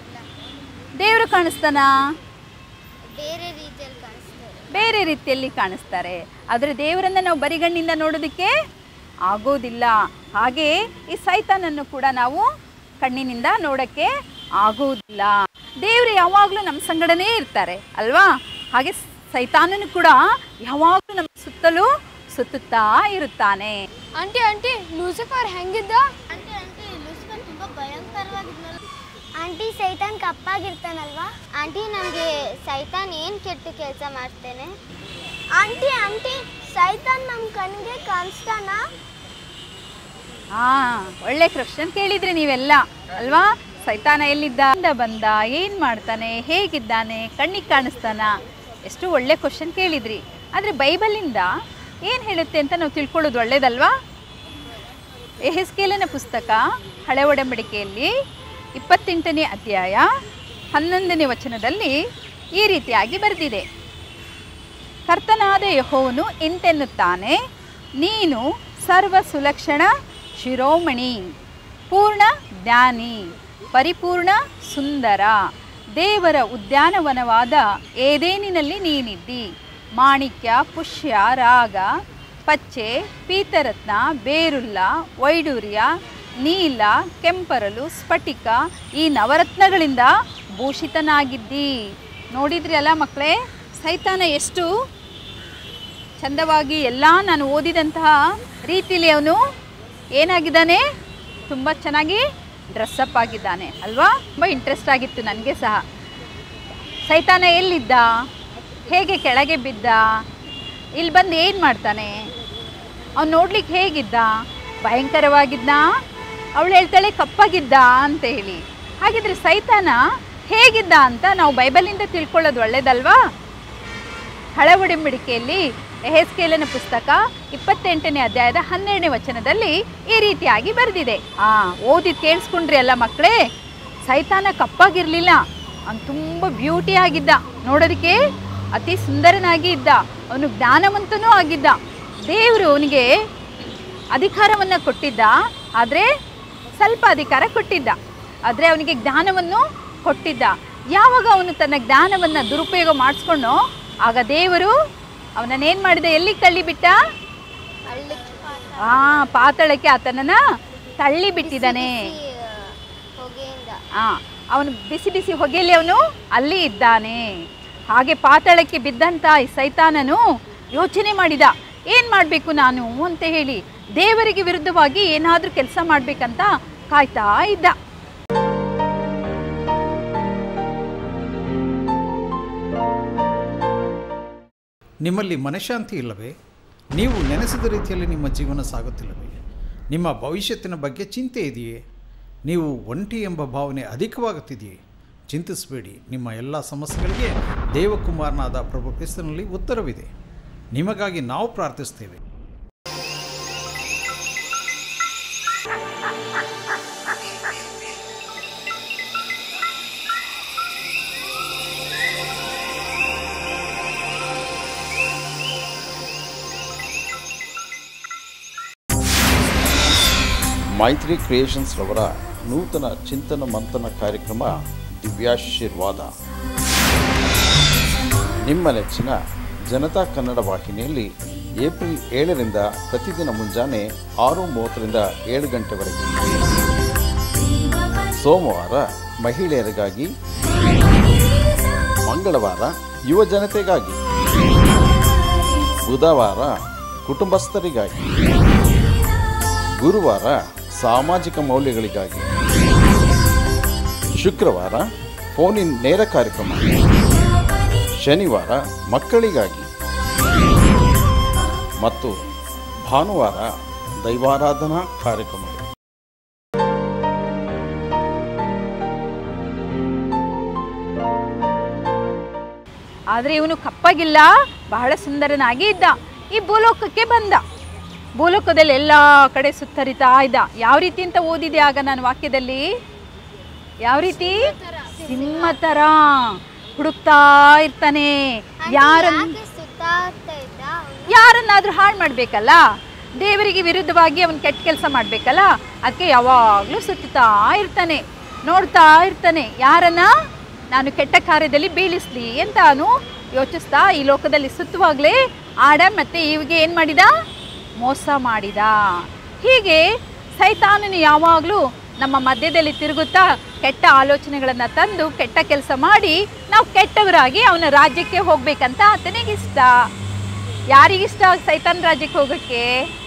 ದೇವರು ಕಾಣಿಸ್ತಾನಾ ಬೇರೆ ರೀತಿಯಲ್ಲಿ ಕಾಣಿಸ್ತಾರೆ ಬೇರೆ ರೀತಿಯಲ್ಲಿ ಕಾಣಿಸ್ತಾರೆ ಆದರೆ ದೇವರನ್ನು ನಾವು ಬರಿಗಣ್ಣಿಂದ ನೋಡೋದಕ್ಕೆ ಆಗೋದಿಲ್ಲ ಹಾಗೆ ಈ ಸೈತಾನನ್ನು ಕೂಡ ನಾವು ಕಣ್ಣಿನಿಂದ ನೋಡೋಕ್ಕೆ ಆಗೋದಿಲ್ಲ ದೇವರು ಯಾವಾಗಲೂ ನಮ್ಮ ಸಂಗಡನೇ ಇರ್ತಾರೆ ಅಲ್ವಾ ಹಾಗೆ ಸೈತಾನನು ಕೂಡ ಯಾವಾಗಲೂ ನಮ್ಮ ಸುತ್ತಲೂ ಸುತ್ತುತ್ತಾ ಇರುತ್ತಾನೆ ಆಂಟಿ ಆಂಟಿ ಲೂಸಿಫರ್ ಹೆಂಗಿದ್ದ ಆಂಟಿ ಆಂಟಿ ಲೂಸಿಫರ್ ತುಂಬಾ ಭಯಂಕರವಾಗಿದ್ನಲ್ಲ ಆಂಟಿ ಸೈತಾನ್ ಕಪ್ಪಾಗಿರ್ತಾನಲ್ವಾ ಆಂಟಿ ನನಗೆ ಸೈತಾನ್ ಏನು ಕೆಟ್ಟ ಕೆಲಸ ಮಾಡ್ತೇನೆ ಆಂಟಿ ಆಂಟಿ ಸೈತಾನ್ ನಮ್ಮ ಕಣ್ಣಿಗೆ ಕಾಣಿಸ್ತಾನ ಹಾ ಒಳ್ಳೆ ಕ್ವಶನ್ ಕೇಳಿದ್ರಿ ನೀವೆಲ್ಲ ಅಲ್ವಾ ಸೈತಾನ ಎಲ್ಲಿದ್ದ ಇಂದ ಬಂದ ಏನು ಮಾಡ್ತಾನೆ ಹೇಗಿದ್ದಾನೆ ಕಣ್ಣಿಗೆ ಕಾಣಿಸ್ತಾನ ಎಷ್ಟು ಒಳ್ಳೆ ಕ್ವಶನ್ ಕೇಳಿದ್ರಿ ಆದರೆ ಬೈಬಲಿಂದ ಏನು ಹೇಳುತ್ತೆ ಅಂತ ನಾವು ತಿಳ್ಕೊಳ್ಳೋದು ಒಳ್ಳೇದಲ್ವಾ ಎಹೆಸ್ಕೇಲನ ಪುಸ್ತಕ ಹಳೆ ಒಡಂಬಡಿಕೆಯಲ್ಲಿ ಇಪ್ಪತ್ತೆಂಟನೇ ಅಧ್ಯಾಯ ಹನ್ನೊಂದನೇ ವಚನದಲ್ಲಿ ಈ ರೀತಿಯಾಗಿ ಬರೆದಿದೆ ಕರ್ತನಾದ ಯಹೋವನು ಇಂತೆನ್ನುತ್ತಾನೆ ನೀನು ಸರ್ವ ಸುಲಕ್ಷಣ ಶಿರೋಮಣಿ ಪೂರ್ಣ ಜ್ಞಾನಿ ಪರಿಪೂರ್ಣ ಸುಂದರ ದೇವರ ಉದ್ಯಾನವನವಾದ ಏದೇನಿನಲ್ಲಿ ನೀನಿದ್ದಿ ಮಾಣಿಕ್ಯ ಪುಷ್ಯ ರಾಗ ಪಚ್ಚೆ ಪೀತರತ್ನ ಬೇರುಲ್ಲ ವೈಡೂರ್ಯ ನೀಲ ಕೆಂಪರಲು ಸ್ಫಟಿಕ ಈ ನವರತ್ನಗಳಿಂದ ಭೂಷಿತನಾಗಿದ್ದಿ ನೋಡಿದ್ರಿ ಅಲ್ಲ ಮಕ್ಕಳೇ ಸೈತಾನ ಎಷ್ಟು ಚಂದವಾಗಿ ಎಲ್ಲ ನಾನು ಓದಿದಂತಹ ರೀತಿಯಲ್ಲಿ ಅವನು ಏನಾಗಿದ್ದಾನೆ ತುಂಬ ಚೆನ್ನಾಗಿ ಡ್ರೆಸ್ಅಪ್ ಆಗಿದ್ದಾನೆ ಅಲ್ವಾ ತುಂಬ ಇಂಟ್ರೆಸ್ಟ್ ಆಗಿತ್ತು ನನಗೆ ಸಹ ಸೈತಾನ ಎಲ್ಲಿದ್ದ ಹೇಗೆ ಕೆಳಗೆ ಬಿದ್ದ ಇಲ್ಲಿ ಬಂದು ಏನು ಮಾಡ್ತಾನೆ ಅವ್ನು ನೋಡ್ಲಿಕ್ಕೆ ಹೇಗಿದ್ದ ಭಯಂಕರವಾಗಿದ್ದ ಅವಳು ಹೇಳ್ತಾಳೆ ಕಪ್ಪಾಗಿದ್ದ ಅಂತ ಹೇಳಿ ಹಾಗಿದ್ರೆ ಸೈತಾನ ಹೇಗಿದ್ದ ಅಂತ ನಾವು ಬೈಬಲಿಂದ ತಿಳ್ಕೊಳ್ಳೋದು ಒಳ್ಳೇದಲ್ವಾ ಹಳೆ ಒಡಂಬಡಿಕೆಯಲ್ಲಿ ಎಹೆಸ್ಕೇಲನ ಪುಸ್ತಕ ಇಪ್ಪತ್ತೆಂಟನೇ ಅಧ್ಯಾಯದ ಹನ್ನೆರಡನೇ ವಚನದಲ್ಲಿ ಈ ರೀತಿಯಾಗಿ ಬರೆದಿದೆ ಆ ಓದಿ ಕೇಳಿಸ್ಕೊಂಡ್ರಿ ಅಲ್ಲ ಮಕ್ಕಳೇ ಸೈತಾನ ಕಪ್ಪಾಗಿರ್ಲಿಲ್ಲ ಅವನು ತುಂಬ ಬ್ಯೂಟಿ ಆಗಿದ್ದ ನೋಡೋದಕ್ಕೆ ಅತಿ ಸುಂದರನಾಗಿ ಇದ್ದ ಅವನು ಜ್ಞಾನವಂತನೂ ಆಗಿದ್ದ ದೇವರು ಅವನಿಗೆ ಅಧಿಕಾರವನ್ನು ಕೊಟ್ಟಿದ್ದ ಆದರೆ ಸ್ವಲ್ಪ ಅಧಿಕಾರ ಕೊಟ್ಟಿದ್ದ ಆದರೆ ಅವನಿಗೆ ಜ್ಞಾನವನ್ನು ಕೊಟ್ಟಿದ್ದ ಯಾವಾಗ ಅವನು ತನ್ನ ಜ್ಞಾನವನ್ನು ದುರುಪಯೋಗ ಮಾಡಿಸ್ಕೊಂಡು ಆಗ ದೇವರು ಅವನನ್ನೇನು ಮಾಡಿದ ಎಲ್ಲಿಗೆ ತಳ್ಳಿಬಿಟ್ಟ ಆ ಪಾತಾಳಕ್ಕೆ ಆತನನ್ನ ತಳ್ಳಿ ಬಿಟ್ಟಿದ್ದಾನೆ ಹೊಗೆಯಿಂದ ಆ ಅವನು ಬಿಸಿ ಬಿಸಿ ಹೊಗೆಯಲ್ಲಿ ಅವನು ಅಲ್ಲಿ ಇದ್ದಾನೆ ಹಾಗೆ ಪಾತಾಳಕ್ಕೆ ಬಿದ್ದಂತ ಈ ಸೈತಾನನು ಯೋಚನೆ ಮಾಡಿದ ಏನು ಮಾಡಬೇಕು ನಾನು ಅಂತ ಹೇಳಿ ದೇವರಿಗೆ ವಿರುದ್ಧವಾಗಿ ಏನಾದರೂ ಕೆಲಸ ಮಾಡಬೇಕಂತ ಕಾಯ್ತಾ ಇದ್ದ ನಿಮ್ಮಲ್ಲಿ ಮನಃಶಾಂತಿ ಇಲ್ಲವೇ ನೀವು ನೆನೆಸಿದ ರೀತಿಯಲ್ಲಿ ನಿಮ್ಮ ಜೀವನ ಸಾಗುತ್ತಿಲ್ಲವೇ ನಿಮ್ಮ ಭವಿಷ್ಯತ್ತಿನ ಬಗ್ಗೆ ಚಿಂತೆ ಇದೆಯೇ ನೀವು ಒಂಟಿ ಎಂಬ ಭಾವನೆ ಅಧಿಕವಾಗುತ್ತಿದೆಯೇ ಚಿಂತಿಸಬೇಡಿ ನಿಮ್ಮ ಎಲ್ಲ ಸಮಸ್ಯೆಗಳಿಗೆ ದೇವಕುಮಾರನಾದ ಪ್ರಭು ಕ್ರಿಸ್ತನಲ್ಲಿ ಉತ್ತರವಿದೆ ನಿಮಗಾಗಿ ನಾವು ಪ್ರಾರ್ಥಿಸ್ತೇವೆ ಮೈತ್ರಿ ಕ್ರಿಯೇಷನ್ಸ್ ರವರ ನೂತನ ಚಿಂತನ ಮಂಥನ ಕಾರ್ಯಕ್ರಮ ದಿವ್ಯಾಶೀರ್ವಾದ ನಿಮ್ಮ ನೆಚ್ಚಿನ ಜನತಾ ಕನ್ನಡ ವಾಹಿನಿಯಲ್ಲಿ ಏಪ್ರಿಲ್ ಏಳರಿಂದ ಪ್ರತಿದಿನ ಮುಂಜಾನೆ ಆರು ಮೂವತ್ತರಿಂದ ಏಳು ಗಂಟೆವರೆಗೆ ಸೋಮವಾರ ಮಹಿಳೆಯರಿಗಾಗಿ ಮಂಗಳವಾರ ಯುವ ಜನತೆಗಾಗಿ ಬುಧವಾರ ಕುಟುಂಬಸ್ಥರಿಗಾಗಿ ಗುರುವಾರ ಸಾಮಾಜಿಕ ಮೌಲ್ಯಗಳಿಗಾಗಿ ಶುಕ್ರವಾರ ಫೋನ್ ಇನ್ ನೇರ ಕಾರ್ಯಕ್ರಮ ಶನಿವಾರ ಮಕ್ಕಳಿಗಾಗಿ ಮತ್ತು ಭಾನುವಾರ ದೈವಾರಾಧನಾ ಕಾರ್ಯಕ್ರಮಗಳು ಆದರೆ ಇವನು ಕಪ್ಪಾಗಿಲ್ಲ ಬಹಳ ಸುಂದರನಾಗಿ ಇದ್ದ ಈ ಭೂಲೋಕಕ್ಕೆ ಬಂದ ಭೂಲೋಕದಲ್ಲಿ ಎಲ್ಲ ಕಡೆ ಸುತ್ತರಿತಾ ಇದ್ದ ಯಾವ ರೀತಿ ಅಂತ ಓದಿದೆ ಆಗ ನಾನು ವಾಕ್ಯದಲ್ಲಿ ಯಾವ ರೀತಿ ಸಿಂಹ ಥರ ಹುಡುಕ್ತಾ ಇರ್ತಾನೆ ಯಾರನ್ನ ಯಾಕೆ ಸುತ್ತಾಡ್ತಾ ಇದ್ದ ಅವ್ನು? ಯಾರನ್ನಾದ್ರೂ ಹಾಳು ಮಾಡಬೇಕಲ್ಲ ದೇವರಿಗೆ ವಿರುದ್ಧವಾಗಿ ಅವನು ಕೆಟ್ಟ ಕೆಲಸ ಮಾಡಬೇಕಲ್ಲ ಅದಕ್ಕೆ ಯಾವಾಗಲೂ ಸುತ್ತುತ್ತಾ ಇರ್ತಾನೆ ನೋಡ್ತಾ ಇರ್ತಾನೆ ಯಾರನ್ನ ನಾನು ಕೆಟ್ಟ ಕಾರ್ಯದಲ್ಲಿ ಬೀಳಿಸ್ಲಿ ಅಂತ ಅವನು ಯೋಚಿಸ್ತಾ ಈ ಲೋಕದಲ್ಲಿ ಸುತ್ತುವಾಗಲೇ ಆಡ ಮತ್ತೆ ಇವಿಗೆ ಏನು ಮಾಡಿದ ಮೋಸ ಮಾಡಿದ ಹೀಗೆ ಸೈತಾನನು ಯಾವಾಗಲೂ ನಮ್ಮ ಮಧ್ಯದಲ್ಲಿ ತಿರುಗುತ್ತಾ ಕೆಟ್ಟ ಆಲೋಚನೆಗಳನ್ನು ತಂದು ಕೆಟ್ಟ ಕೆಲಸ ಮಾಡಿ ನಾವು ಕೆಟ್ಟವರಾಗಿ ಅವನ ರಾಜ್ಯಕ್ಕೆ ಹೋಗ್ಬೇಕಂತ ಆತನಿಗಿಷ್ಟ ಯಾರಿಗಿಷ್ಟ ಸೈತಾನ್ ರಾಜ್ಯಕ್ಕೆ ಹೋಗೋಕ್ಕೆ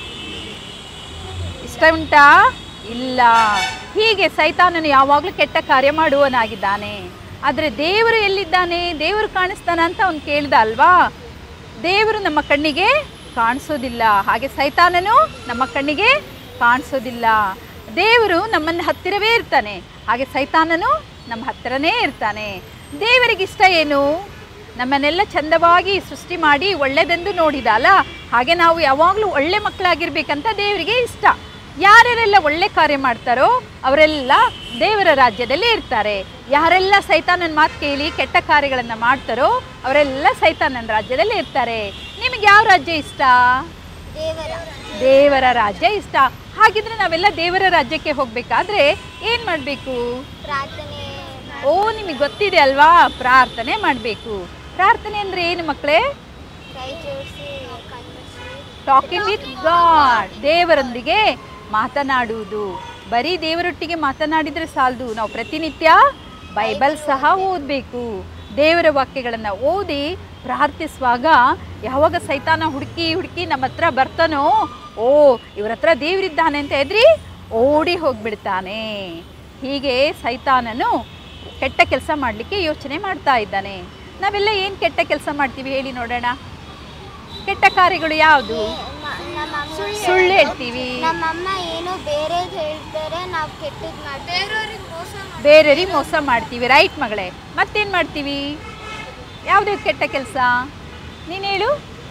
ಇಷ್ಟ ಉಂಟಾ ಇಲ್ಲ ಹೀಗೆ ಸೈತಾನನು ಯಾವಾಗಲೂ ಕೆಟ್ಟ ಕಾರ್ಯ ಮಾಡುವನಾಗಿದ್ದಾನೆ ಆದರೆ ದೇವರು ಎಲ್ಲಿದ್ದಾನೆ ದೇವರು ಕಾಣಿಸ್ತಾನ ಅಂತ ಅವನು ಕೇಳ್ದ ಅಲ್ವಾ ದೇವರು ನಮ್ಮ ಕಣ್ಣಿಗೆ ಕಾಣಿಸೋದಿಲ್ಲ ಹಾಗೆ ಸೈತಾನನು ನಮ್ಮ ಕಣ್ಣಿಗೆ ಕಾಣಿಸೋದಿಲ್ಲ ದೇವರು ನಮ್ಮನ್ನ ಹತ್ತಿರವೇ ಇರ್ತಾನೆ ಹಾಗೆ ಸೈತಾನನು ನಮ್ಮ ಹತ್ತಿರನೇ ಇರ್ತಾನೆ ದೇವರಿಗಿಷ್ಟ ಏನು ನಮ್ಮನ್ನೆಲ್ಲ ಚಂದವಾಗಿ ಸೃಷ್ಟಿ ಮಾಡಿ ಒಳ್ಳೆಯದೆಂದು ನೋಡಿದ ಅಲ್ಲ ಹಾಗೆ ನಾವು ಯಾವಾಗಲೂ ಒಳ್ಳೆ ಮಕ್ಕಳಾಗಿರ್ಬೇಕಂತ ದೇವರಿಗೆ ಇಷ್ಟ ಯಾರ್ಯಾರೆಲ್ಲ ಒಳ್ಳೆ ಕಾರ್ಯ ಮಾಡ್ತಾರೋ ಅವರೆಲ್ಲ ದೇವರ ರಾಜ್ಯದಲ್ಲಿ ಇರ್ತಾರೆ ಯಾರೆಲ್ಲ ಸೈತಾನನ ಮಾತು ಕೇಳಿ ಕೆಟ್ಟ ಕಾರ್ಯಗಳನ್ನು ಮಾಡ್ತಾರೋ ಅವರೆಲ್ಲ ಸೈತಾನನ ರಾಜ್ಯದಲ್ಲಿ ಇರ್ತಾರೆ ನಿಮಗೆ ಯಾವ ರಾಜ್ಯ ಇಷ್ಟ ದೇವರ ದೇವರ ರಾಜ್ಯ ಇಷ್ಟ ಹಾಗಿದ್ರೆ ನಾವೆಲ್ಲ ದೇವರ ರಾಜ್ಯಕ್ಕೆ ಹೋಗ್ಬೇಕಾದ್ರೆ ಏನು ಮಾಡಬೇಕು ಪ್ರಾರ್ಥನೆ ಓ ನಿಮಗೆ ಗೊತ್ತಿದೆ ಅಲ್ವಾ ಪ್ರಾರ್ಥನೆ ಮಾಡಬೇಕು ಪ್ರಾರ್ಥನೆ ಅಂದರೆ ಏನು ಮಕ್ಕಳೇ ಕೈ ಜೋಡಿಸಿ ಕಣ್ಮುಚ್ಚಿ ಟಾಕಿಂಗ್ ವಿತ್ ಗಾಡ್ ದೇವರೊಂದಿಗೆ ಮಾತನಾಡುವುದು ಬರೀ ದೇವರೊಟ್ಟಿಗೆ ಮಾತನಾಡಿದರೆ ಸಾಲದು ನಾವು ಪ್ರತಿನಿತ್ಯ ಬೈಬಲ್ ಸಹ ಓದಬೇಕು ದೇವರ ವಾಕ್ಯಗಳನ್ನು ಓದಿ ಪ್ರಾರ್ಥಿಸುವಾಗ ಯಾವಾಗ ಸೈತಾನ ಹುಡುಕಿ ಹುಡುಕಿ ನಮ್ಮ ಹತ್ರ ಬರ್ತಾನೋ ಓ ಇವ್ರ ಹತ್ರ ದೇವರಿದ್ದಾನೆ ಅಂತ ಹೆದ್ರಿ ಓಡಿ ಹೋಗ್ಬಿಡ್ತಾನೆ ಹೀಗೆ ಸೈತಾನನು ಕೆಟ್ಟ ಕೆಲಸ ಮಾಡಲಿಕ್ಕೆ ಯೋಚನೆ ಮಾಡ್ತಾ ಇದ್ದಾನೆ ನಾವೆಲ್ಲ ಏನು ಕೆಟ್ಟ ಕೆಲಸ ಮಾಡ್ತೀವಿ ಹೇಳಿ ನೋಡೋಣ ಕೆಟ್ಟ ಕಾರ್ಯಗಳು ಯಾವುದು ಮ- ನಮ್ಮಮ್ಮ ಸುಳ್ಳು ಹೇಳ್ತೀವಿ ನಮ್ಮಮ್ಮ ಏನೋ ಬೇರೆದ್ ಹೇಳ್ತಾರೆ ನಾವು ಕೆಟ್ಟದ್ ಮಾಡ್ತೀವಿ ಬೇರೆಯವ್ರಿಗೆ ಮೋಸ ಮಾಡ್ತೀವಿ ರೈಟ್ ಮಗಳೇ ಮತ್ತೇನು ಮಾಡ್ತೀವಿ ಯಾವುದೇ ಕೆಟ್ಟ ಕೆಲಸ ನೀನು ಹೇಳು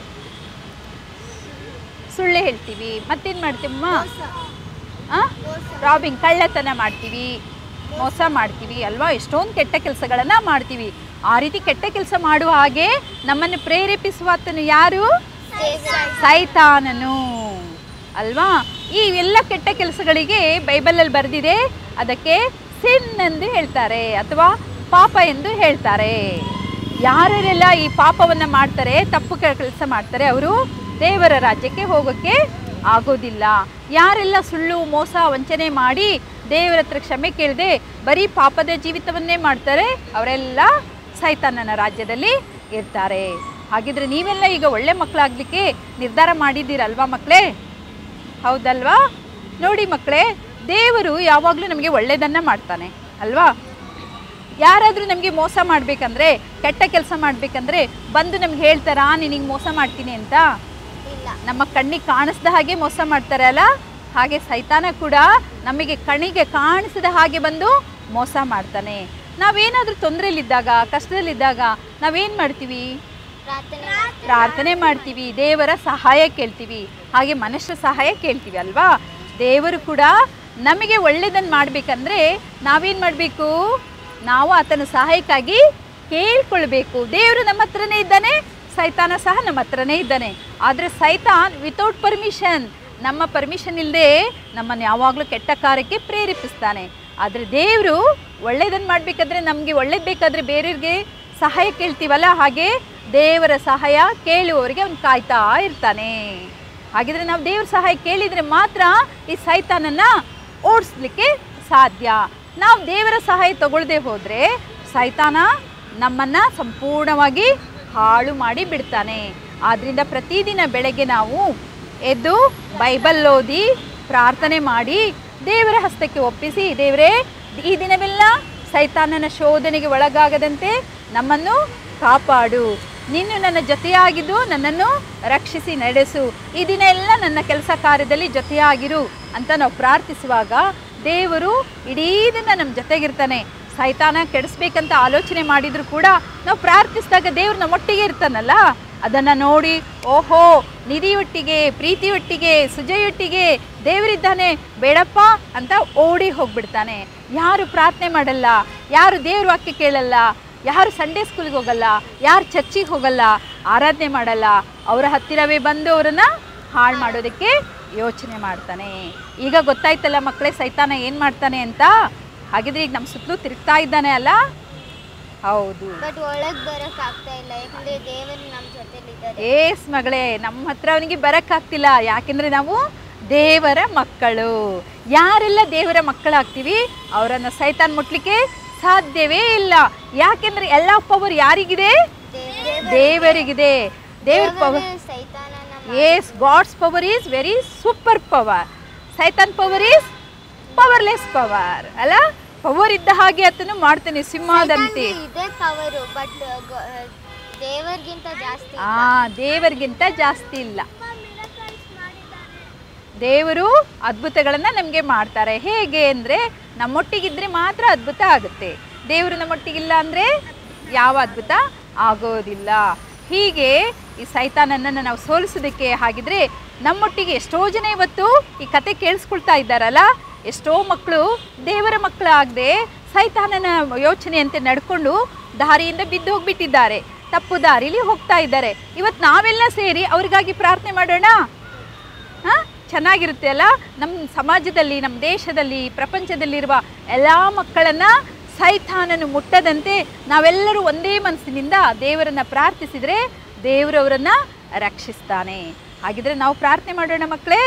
ಸುಳ್ಳು ಹೇಳ್ತೀವಿ ಮತ್ತೇನು ಮಾಡ್ತೀವಮ್ಮ ರಾಬಿಂಗ್ ಕಳ್ಳತನ ಮಾಡ್ತೀವಿ ಮೋಸ ಮಾಡ್ತೀವಿ ಅಲ್ವಾ ಎಷ್ಟೊಂದು ಕೆಟ್ಟ ಕೆಲಸಗಳನ್ನು ಮಾಡ್ತೀವಿ ಆ ರೀತಿ ಕೆಟ್ಟ ಕೆಲಸ ಮಾಡುವ ಹಾಗೆ ನಮ್ಮನ್ನು ಪ್ರೇರೇಪಿಸುವಾತನು ಯಾರು ಸೈತಾನನು ಅಲ್ವಾ ಈ ಎಲ್ಲ ಕೆಟ್ಟ ಕೆಲಸಗಳಿಗೆ ಬೈಬಲಲ್ಲಿ ಬರೆದಿದೆ ಅದಕ್ಕೆ ಸಿನ್ ಎಂದು ಹೇಳ್ತಾರೆ ಅಥವಾ ಪಾಪ ಎಂದು ಹೇಳ್ತಾರೆ ಯಾರೆಲ್ಲ ಈ ಪಾಪವನ್ನು ಮಾಡ್ತಾರೆ ತಪ್ಪು ಕೆಲಸ ಮಾಡ್ತಾರೆ ಅವರು ದೇವರ ರಾಜ್ಯಕ್ಕೆ ಹೋಗೋಕ್ಕೆ ಆಗೋದಿಲ್ಲ ಯಾರೆಲ್ಲ ಸುಳ್ಳು ಮೋಸ ವಂಚನೆ ಮಾಡಿ ದೇವರ ಹತ್ರ ಕ್ಷಮೆ ಕೇಳದೆ ಬರೀ ಪಾಪದ ಜೀವಿತವನ್ನೇ ಮಾಡ್ತಾರೆ ಅವರೆಲ್ಲ ಸೈತಾನನ ರಾಜ್ಯದಲ್ಲಿ ಇರ್ತಾರೆ ಹಾಗಿದ್ರೆ ನೀವೆಲ್ಲ ಈಗ ಒಳ್ಳೆ ಮಕ್ಕಳಾಗ್ಲಿಕ್ಕೆ ನಿರ್ಧಾರ ಮಾಡಿದ್ದೀರಲ್ವಾ ಮಕ್ಕಳೇ ಹೌದಲ್ವಾ ನೋಡಿ ಮಕ್ಕಳೇ ದೇವರು ಯಾವಾಗಲೂ ನಮಗೆ ಒಳ್ಳೆಯದನ್ನು ಮಾಡ್ತಾನೆ ಅಲ್ವಾ ಯಾರಾದರೂ ನಮಗೆ ಮೋಸ ಮಾಡಬೇಕಂದ್ರೆ ಕೆಟ್ಟ ಕೆಲಸ ಮಾಡಬೇಕಂದ್ರೆ ಬಂದು ನಮ್ಗೆ ಹೇಳ್ತಾರಾ ನಿನಗೆ ಮೋಸ ಮಾಡ್ತೀನಿ ಅಂತ ಇಲ್ಲ ನಮ್ಮ ಕಣ್ಣಿಗೆ ಕಾಣಿಸ್ದ ಹಾಗೆ ಮೋಸ ಮಾಡ್ತಾರೆ ಅಲ್ಲ ಹಾಗೆ ಸೈತಾನ ಕೂಡ ನಮಗೆ ಕಣ್ಣಿಗೆ ಕಾಣಿಸದ ಹಾಗೆ ಬಂದು ಮೋಸ ಮಾಡ್ತಾನೆ ನಾವೇನಾದರೂ ತೊಂದರೆಯಲ್ಲಿದ್ದಾಗ ಕಷ್ಟದಲ್ಲಿದ್ದಾಗ ನಾವೇನು ಮಾಡ್ತೀವಿ ಪ್ರಾರ್ಥನೆ ಪ್ರಾರ್ಥನೆ ಮಾಡ್ತೀವಿ ದೇವರ ಸಹಾಯ ಕೇಳ್ತೀವಿ ಹಾಗೆ ಮನುಷ್ಯ ಸಹಾಯ ಕೇಳ್ತೀವಿ ಅಲ್ವಾ ದೇವರು ಕೂಡ ನಮಗೆ ಒಳ್ಳೆಯದನ್ನು ಮಾಡಬೇಕಂದ್ರೆ ನಾವೇನು ಮಾಡಬೇಕು ನಾವು ಆತನ ಸಹಾಯಕ್ಕಾಗಿ ಕೇಳ್ಕೊಳ್ಬೇಕು ದೇವರು ನಮ್ಮ ಹತ್ರನೇ ಇದ್ದಾನೆ ಸೈತಾನ ಸಹ ನಮ್ಮ ಹತ್ರನೇ ಇದ್ದಾನೆ ಆದರೆ ಸೈತಾನ್ ವಿತೌಟ್ ಪರ್ಮಿಷನ್ ನಮ್ಮ ಪರ್ಮಿಷನ್ ಇಲ್ಲದೆ ನಮ್ಮನ್ನು ಯಾವಾಗಲೂ ಕೆಟ್ಟ ಕಾರ್ಯಕ್ಕೆ ಪ್ರೇರೇಪಿಸ್ತಾನೆ ಆದರೆ ದೇವರು ಒಳ್ಳೇದನ್ನು ಮಾಡಬೇಕಾದ್ರೆ ನಮಗೆ ಒಳ್ಳೇದು ಬೇಕಾದರೆ ಬೇರೆಯವ್ರಿಗೆ ಸಹಾಯ ಕೇಳ್ತೀವಲ್ಲ ಹಾಗೆ ದೇವರ ಸಹಾಯ ಕೇಳುವವರಿಗೆ ಅವನು ಕಾಯ್ತಾ ಇರ್ತಾನೆ ಹಾಗಿದ್ರೆ ನಾವು ದೇವ್ರ ಸಹಾಯ ಕೇಳಿದರೆ ಮಾತ್ರ ಈ ಸೈತಾನನ್ನ ಓಡಿಸ್ಲಿಕ್ಕೆ ಸಾಧ್ಯ ನಾವು ದೇವರ ಸಹಾಯ ತಗೊಳ್ಳದೆ ಹೋದರೆ ಸೈತಾನ ನಮ್ಮನ್ನ ಸಂಪೂರ್ಣವಾಗಿ ಹಾಳು ಮಾಡಿ ಬಿಡ್ತಾನೆ ಆದ್ದರಿಂದ ಪ್ರತಿದಿನ ಬೆಳಗ್ಗೆ ನಾವು ಎದ್ದು ಬೈಬಲ್ ಓದಿ ಪ್ರಾರ್ಥನೆ ಮಾಡಿ ದೇವರ ಹಸ್ತಕ್ಕೆ ಒಪ್ಪಿಸಿ ದೇವರೇ ಈ ದಿನವೆಲ್ಲ ಸೈತಾನನ ಶೋಧನೆಗೆ ಒಳಗಾಗದಂತೆ ನಮ್ಮನ್ನು ಕಾಪಾಡು ನೀನು ನನ್ನ ಜೊತೆಯಾಗಿದ್ದು ನನ್ನನ್ನು ರಕ್ಷಿಸಿ ನಡೆಸು ಈ ದಿನ ಎಲ್ಲ ನನ್ನ ಕೆಲಸ ಕಾರ್ಯದಲ್ಲಿ ಜೊತೆಯಾಗಿರು ಅಂತ ನಾವು ಪ್ರಾರ್ಥಿಸುವಾಗ ದೇವರು ಇಡೀ ದಿನ ನಮ್ಮ ಜೊತೆಗಿರ್ತಾನೆ ಸೈತಾನ ಕೆಡಿಸ್ಬೇಕಂತ ಆಲೋಚನೆ ಮಾಡಿದ್ರು ಕೂಡ ನಾವು ಪ್ರಾರ್ಥಿಸಿದಾಗ ದೇವ್ರು ನಮ್ಮೊಟ್ಟಿಗೆ ಇರ್ತಾನಲ್ಲ ಅದನ್ನು ನೋಡಿ ಓಹೋ ನಿಧಿಯೊಟ್ಟಿಗೆ ಪ್ರೀತಿಯೊಟ್ಟಿಗೆ ಸುಜಯೊಟ್ಟಿಗೆ ದೇವರಿದ್ದಾನೆ ಬೇಡಪ್ಪ ಅಂತ ಓಡಿ ಹೋಗ್ಬಿಡ್ತಾನೆ ಯಾರು ಪ್ರಾರ್ಥನೆ ಮಾಡಲ್ಲ ಯಾರು ದೇವ್ರ ವಾಕ್ಯ ಕೇಳಲ್ಲ ಯಾರು ಸಂಡೇ ಸ್ಕೂಲ್ಗೆ ಹೋಗಲ್ಲ ಯಾರು ಚರ್ಚಿಗೆ ಹೋಗಲ್ಲ ಆರಾಧನೆ ಮಾಡಲ್ಲ ಅವರ ಹತ್ತಿರವೇ ಬಂದು ಅವರನ್ನು ಹಾಳು ಮಾಡೋದಕ್ಕೆ ಯೋಚನೆ ಮಾಡ್ತಾನೆ ಈಗ ಗೊತ್ತಾಯ್ತಲ್ಲ ಮಕ್ಕಳೇ ಸೈತಾನ ಏನು ಮಾಡ್ತಾನೆ ಅಂತ ಹಾಗಿದ್ರೆ ಈಗ ನಮ್ಮ ಸುತ್ತಲೂ ತಿರುಗ್ತಾ ಇದ್ದಾನೆ ಅಲ್ಲ ಹೌದು ಬಟ್ ಒಳಗ್ ಬರಕ್ ಆಗ್ತಾ ಇಲ್ಲ ಯಾಕಂದ್ರೆ ದೇವರು ನಮ್ಮ ಜೊತೆಲಿದ್ದಾರೆ ಏಸ್ ಮಗಳೇ ನಮ್ಮ ಹತ್ರ ಅವನಿಗೆ ಬರೋಕ್ಕಾಗ್ತಿಲ್ಲ ಯಾಕೆಂದ್ರೆ ನಾವು ದೇವರ ಮಕ್ಕಳು ಯಾರೆಲ್ಲ ದೇವರ ಮಕ್ಕಳಾಗ್ತೀವಿ ಅವರನ್ನು ಸೈತಾನ್ ಮುಟ್ಲಿಕ್ಕೆ ಸಾಧ್ಯವೇ ಇಲ್ಲ ಯಾಕೆಂದ್ರೆ ಎಲ್ಲ ಪವರ್ ಯಾರಿಗಿದೆ ದೇವರಿಗಿದೆ ದೇವರ ಪವರ್ ಸೈತಾನನ as God's power is very super power ಸೈತಾನ್ ಪವರ್ ಈಸ್ ಪವರ್ಲೆಸ್ ಪವರ್ ಅಲ್ಲ ಪವರ್ ಇದ್ದ ಹಾಗೆ ಆತನು ಮಾಡ್ತಾನೆ ಸಿಂಹದಂತೆ ಸೈತಾನ್ಗೆ ಇದೆ ಪವರು ಬಟ್ ದೇವರಿಗಿಂತ ಜಾಸ್ತಿ ಆ ದೇವರಿಗಿಂತ ಜಾಸ್ತಿ ಇಲ್ಲ ದೇವರು ಅದ್ಭುತಗಳನ್ನು ನಮಗೆ ಮಾಡ್ತಾರೆ ಹೇಗೆ ಅಂದರೆ ನಮ್ಮೊಟ್ಟಿಗಿದ್ರೆ ಮಾತ್ರ ಅದ್ಭುತ ಆಗುತ್ತೆ ದೇವರು ನಮ್ಮೊಟ್ಟಿಗಿಲ್ಲ ಅಂದರೆ ಯಾವ ಅದ್ಭುತ ಆಗೋದಿಲ್ಲ ಹೀಗೆ ಈ ಸೈತಾನನನ್ನು ನಾವು ಸೋಲಿಸೋದಕ್ಕೆ ಹಾಗಿದ್ರೆ ನಮ್ಮೊಟ್ಟಿಗೆ ಎಷ್ಟೋ ಜನ ಇವತ್ತು ಈ ಕತೆ ಕೇಳಿಸ್ಕೊಳ್ತಾ ಇದ್ದಾರಲ್ಲ ಎಷ್ಟೋ ಮಕ್ಕಳು ದೇವರ ಮಕ್ಕಳಾಗದೆ ಸೈತಾನನ ಯೋಚನೆಯಂತೆ ನಡ್ಕೊಂಡು ದಾರಿಯಿಂದ ಬಿದ್ದು ಹೋಗ್ಬಿಟ್ಟಿದ್ದಾರೆ ತಪ್ಪು ದಾರಿಲಿ ಹೋಗ್ತಾ ಇದ್ದಾರೆ ಇವತ್ತು ನಾವೆಲ್ಲ ಸೇರಿ ಅವ್ರಿಗಾಗಿ ಪ್ರಾರ್ಥನೆ ಮಾಡೋಣ ಹಾ ಚೆನ್ನಾಗಿರುತ್ತೆ ಅಲ್ಲ ನಮ್ಮ ಸಮಾಜದಲ್ಲಿ ನಮ್ಮ ದೇಶದಲ್ಲಿ ಪ್ರಪಂಚದಲ್ಲಿರುವ ಎಲ್ಲ ಮಕ್ಕಳನ್ನ ಸೈತಾನನು ಮುಟ್ಟದಂತೆ ನಾವೆಲ್ಲರೂ ಒಂದೇ ಮನಸ್ಸಿನಿಂದ ದೇವರನ್ನ ಪ್ರಾರ್ಥಿಸಿದರೆ ದೇವರವರನ್ನ ರಕ್ಷಿಸ್ತಾನೆ ಹಾಗಿದ್ರೆ ನಾವು ಪ್ರಾರ್ಥನೆ ಮಾಡೋಣ ಮಕ್ಕಳೇ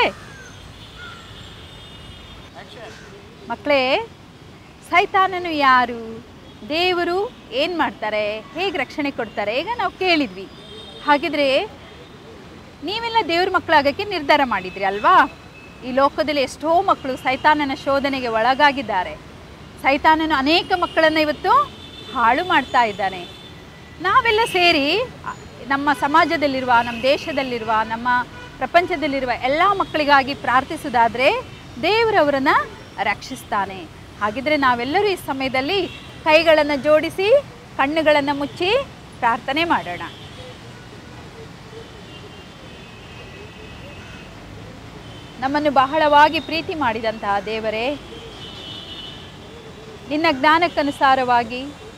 ಮಕ್ಕಳೇ ಸೈತಾನನು ಯಾರು ದೇವರು ಏನು ಮಾಡ್ತಾರೆ ಹೇಗೆ ರಕ್ಷಣೆ ಕೊಡ್ತಾರೆ ಈಗ ನಾವು ಕೇಳಿದ್ವಿ ಹಾಗಿದ್ರೆ ನೀವೆಲ್ಲ ದೇವ್ರ ಮಕ್ಕಳಾಗಕ್ಕೆ ನಿರ್ಧಾರ ಮಾಡಿದ್ರಿ ಅಲ್ವಾ ಈ ಲೋಕದಲ್ಲಿ ಎಷ್ಟೋ ಮಕ್ಕಳು ಸೈತಾನನ ಶೋಧನೆಗೆ ಒಳಗಾಗಿದ್ದಾರೆ ಸೈತಾನನು ಅನೇಕ ಮಕ್ಕಳನ್ನು ಇವತ್ತು ಹಾಳು ಮಾಡ್ತಾ ಇದ್ದಾನೆ ನಾವೆಲ್ಲ ಸೇರಿ ಅ- ನಮ್ಮ ಸಮಾಜದಲ್ಲಿರುವ ನಮ್ಮ ದೇಶದಲ್ಲಿರುವ ನಮ್ಮ ಪ್ರಪಂಚದಲ್ಲಿರುವ ಎಲ್ಲ ಮಕ್ಕಳಿಗಾಗಿ ಪ್ರಾರ್ಥಿಸೋದಾದರೆ ದೇವರವರನ್ನು ರಕ್ಷಿಸ್ತಾನೆ ಹಾಗಿದ್ರೆ ನಾವೆಲ್ಲರೂ ಈ ಸಮಯದಲ್ಲಿ ಕೈಗಳನ್ನು ಜೋಡಿಸಿ ಕಣ್ಣುಗಳನ್ನು ಮುಚ್ಚಿ ಪ್ರಾರ್ಥನೆ ಮಾಡೋಣ ನಮ್ಮನ್ನು ಬಹಳವಾಗಿ ಪ್ರೀತಿ ಮಾಡಿದಂತಹ ದೇವರೇ ನಿನ್ನ ಜ್ಞಾನಕ್ಕನುಸಾರವಾಗಿ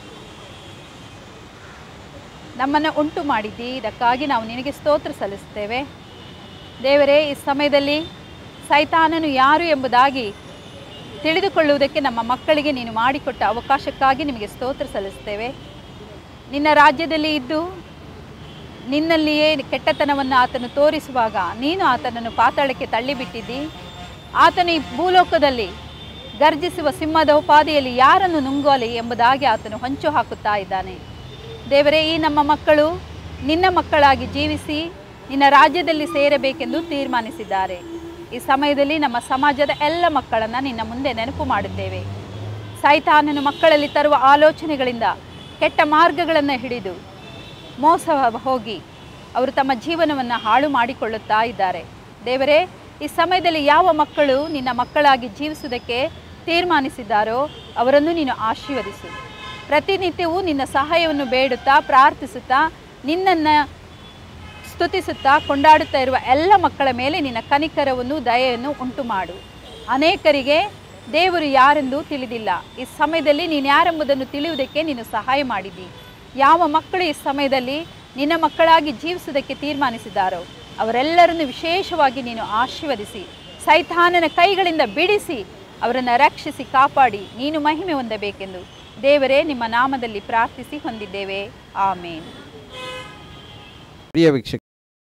ನಮ್ಮನ್ನು ಉಂಟು ಮಾಡಿದ್ದಿ ಇದಕ್ಕಾಗಿ ನಾವು ನಿನಗೆ ಸ್ತೋತ್ರ ಸಲ್ಲಿಸ್ತೇವೆ ದೇವರೇ ಈ ಸಮಯದಲ್ಲಿ ಸೈತಾನನು ಯಾರು ಎಂಬುದಾಗಿ ತಿಳಿದುಕೊಳ್ಳುವುದಕ್ಕೆ ನಮ್ಮ ಮಕ್ಕಳಿಗೆ ನೀನು ಮಾಡಿಕೊಟ್ಟ ಅವಕಾಶಕ್ಕಾಗಿ ನಿಮಗೆ ಸ್ತೋತ್ರ ಸಲ್ಲಿಸ್ತೇವೆ ನಿನ್ನ ರಾಜ್ಯದಲ್ಲಿ ಇದ್ದು ನಿನ್ನಲ್ಲಿಯೇ ಕೆಟ್ಟತನವನ್ನು ಆತನು ತೋರಿಸುವಾಗ ನೀನು ಆತನನ್ನು ಪಾತಾಳಕ್ಕೆ ತಳ್ಳಿಬಿಟ್ಟಿದ್ದಿ ಆತನು ಈ ಭೂಲೋಕದಲ್ಲಿ ಗರ್ಜಿಸುವ ಸಿಂಹದ ಉಪಾದಿಯಲ್ಲಿ ಯಾರನ್ನು ನುಂಗೋಲಿ ಎಂಬುದಾಗಿ ಆತನು ಹೊಂಚು ಹಾಕುತ್ತಾ ಇದ್ದಾನೆ ದೇವರೇ ಈ ನಮ್ಮ ಮಕ್ಕಳು ನಿನ್ನ ಮಕ್ಕಳಾಗಿ ಜೀವಿಸಿ ನಿನ್ನ ರಾಜ್ಯದಲ್ಲಿ ಸೇರಬೇಕೆಂದು ತೀರ್ಮಾನಿಸಿದ್ದಾರೆ ಈ ಸಮಯದಲ್ಲಿ ನಮ್ಮ ಸಮಾಜದ ಎಲ್ಲ ಮಕ್ಕಳನ್ನು ನಿನ್ನ ಮುಂದೆ ನೆನಪು ಮಾಡಿದ್ದೇವೆ ಸೈತಾನನು ಮಕ್ಕಳಲ್ಲಿ ತರುವ ಆಲೋಚನೆಗಳಿಂದ ಕೆಟ್ಟ ಮಾರ್ಗಗಳನ್ನು ಹಿಡಿದು ಮೋಸ ಹೋಗಿ ಅವರು ತಮ್ಮ ಜೀವನವನ್ನು ಹಾಳು ಮಾಡಿಕೊಳ್ಳುತ್ತಾ ಇದ್ದಾರೆ ದೇವರೇ ಈ ಸಮಯದಲ್ಲಿ ಯಾವ ಮಕ್ಕಳು ನಿನ್ನ ಮಕ್ಕಳಾಗಿ ಜೀವಿಸುವುದಕ್ಕೆ ತೀರ್ಮಾನಿಸಿದ್ದಾರೋ ಅವರನ್ನು ನೀನು ಆಶೀರ್ವದಿಸು ಪ್ರತಿನಿತ್ಯವೂ ನಿನ್ನ ಸಹಾಯವನ್ನು ಬೇಡುತ್ತಾ ಪ್ರಾರ್ಥಿಸುತ್ತಾ ನಿನ್ನನ್ನು ಸ್ತುತಿಸುತ್ತಾ ಕೊಂಡಾಡುತ್ತಾ ಇರುವ ಎಲ್ಲ ಮಕ್ಕಳ ಮೇಲೆ ನಿನ್ನ ಕನಿಕರವನ್ನು ದಯೆಯನ್ನು ಉಂಟು ಮಾಡು ಅನೇಕರಿಗೆ ದೇವರು ಯಾರೆಂದು ತಿಳಿದಿಲ್ಲ ಈ ಸಮಯದಲ್ಲಿ ನೀನು ಯಾರೆಂಬುದನ್ನು ತಿಳಿಯುವುದಕ್ಕೆ ನೀನು ಸಹಾಯ ಮಾಡಿದ್ದಿ ಯಾವ ಮಕ್ಕಳು ಈ ಸಮಯದಲ್ಲಿ ನಿನ್ನ ಮಕ್ಕಳಾಗಿ ಜೀವಿಸುವುದಕ್ಕೆ ತೀರ್ಮಾನಿಸಿದ್ದಾರೋ ಅವರೆಲ್ಲರನ್ನು ವಿಶೇಷವಾಗಿ ನೀನು ಆಶೀರ್ವದಿಸಿ ಸೈತಾನನ ಕೈಗಳಿಂದ ಬಿಡಿಸಿ ಅವರನ್ನು ರಕ್ಷಿಸಿ ಕಾಪಾಡಿ ನೀನು ಮಹಿಮೆ ಹೊಂದಬೇಕೆಂದು ದೇವರೇ ನಿಮ್ಮ ನಾಮದಲ್ಲಿ ಪ್ರಾರ್ಥಿಸಿ ಹೊಂದಿದ್ದೇವೆ ಆಮೇನ್ ಪ್ರಿಯ ವೀಕ್ಷಕ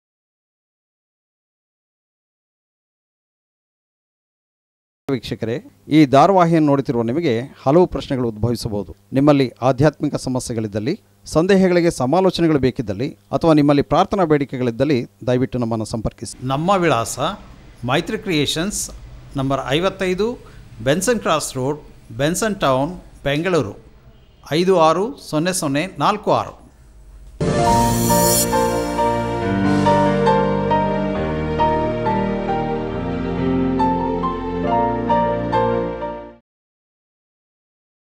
ವೀಕ್ಷಕರೇ ಈ ಧಾರಾವಾಹಿಯನ್ನು ನೋಡುತ್ತಿರುವ ನಿಮಗೆ ಹಲವು ಪ್ರಶ್ನೆಗಳು ಉದ್ಭವಿಸಬಹುದು ನಿಮ್ಮಲ್ಲಿ ಆಧ್ಯಾತ್ಮಿಕ ಸಮಸ್ಯೆಗಳಿದ್ದಲ್ಲಿ ಸಂದೇಹಗಳಿಗೆ ಸಮಾಲೋಚನೆಗಳು ಬೇಕಿದ್ದಲ್ಲಿ ಅಥವಾ ನಿಮ್ಮಲ್ಲಿ ಪ್ರಾರ್ಥನಾ ಬೇಡಿಕೆಗಳಿದ್ದಲ್ಲಿ ದಯವಿಟ್ಟು ನಮ್ಮನ್ನು ಸಂಪರ್ಕಿಸಿ ನಮ್ಮ ವಿಳಾಸ ಮೈತ್ರಿ ಕ್ರಿಯೇಷನ್ಸ್ ನಂಬರ್ ಐವತ್ತೈದು Benson cross road Benson town Bengaluru ಐದು ಆರು ಸೊನ್ನೆ ಸೊನ್ನೆ ನಾಲ್ಕು ಆರು